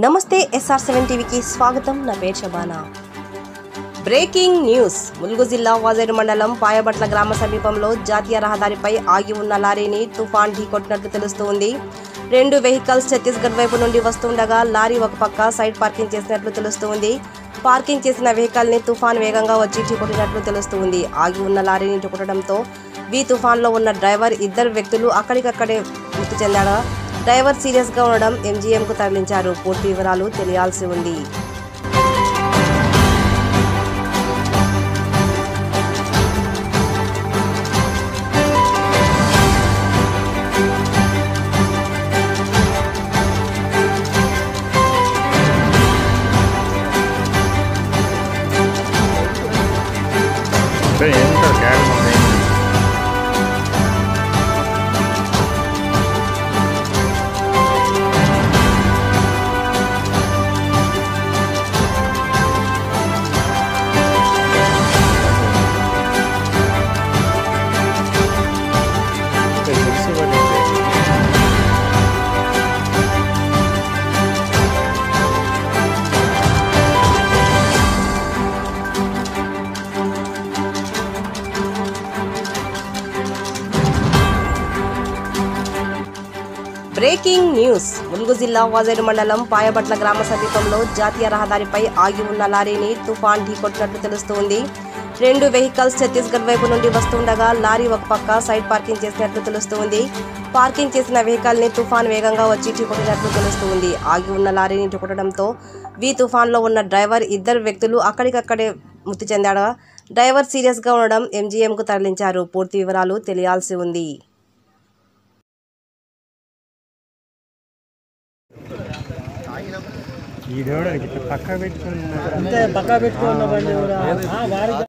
నమస్తే SR seven టీవీకి స్వాగతం నా పేరు శబానా బ్రేకింగ్ న్యూస్ ములుగు జిల్లా వాజేడు మండలం పాయబట్ల గ్రామ సమీపంలో జాతీయ రహదారిపై ఆగి ఉన్న లారీని తుఫాన్ ఢీకొట్టినట్లు తెలుస్తోంది రెండు వెహికల్స్ ఛత్తీస్గఢ్ వైపు నుండి వస్తుండగా లారీ ఒక పక్క సైడ్ పార్కింగ్ చేసినట్లు తెలుస్తోంది పార్కింగ్ చేసిన వెహికల్ ని తుఫాన్ వేగంగా వచ్చి ఢీకొట్టినట్లు తెలుస్తోంది ఆగి ఉన్న లారీని ఢీకొట్టడంతో వి తుఫాన్లో ఉన్న డ్రైవర్ ఇద్దరు వ్యక్తులు అక్కడికక్కడే మృతి చెందాడు డ్రైవర్ సీరియస్ గా ఉండడం ఎంజీఎం కు తరలించారు పూర్తి వివరాలు తెలియాల్సి ఉంది అంటే ఎంత క్యారీ ఉంది తెలుసు మరి బ్రేకింగ్ న్యూస్ ములుగు జిల్లా వాజేడు మండలం పాయబట్ల గ్రామ సమీపంలో జాతీయ రహదారిపై ఆగి ఉన్న లారీని తుఫాన్ ఢీకొట్టినట్లు తెలుస్తోంది రెండు వెహికల్స్ ఛత్తీస్గఢ్ వైపు నుండి వస్తుండగా లారీ ఒక పక్క సైడ్ పార్కింగ్ చేసినట్లు తెలుస్తోంది పార్కింగ్ చేసిన వెహికల్ ని తుఫాన్ వేగంగా వచ్చి ఢీకొట్టినట్లు తెలుస్తోంది ఆగి ఉన్న లారీని ఢీకొట్టడంతో వి తుఫాన్లో ఉన్న డ్రైవర్ ఇద్దరు వ్యక్తులు అక్కడికక్కడే మృతి చెందాడు డ్రైవర్ సీరియస్ గా ఉండడం ఎంజీఎం కు తరలించారు పూర్తి వివరాలు తెలియాల్సి ఉంది ఈ దేవుడు ఇట్లా పక్క పెట్టుకుని అంతే పక్కా పెట్టుకున్న బండి కూడా ఆ, వారికి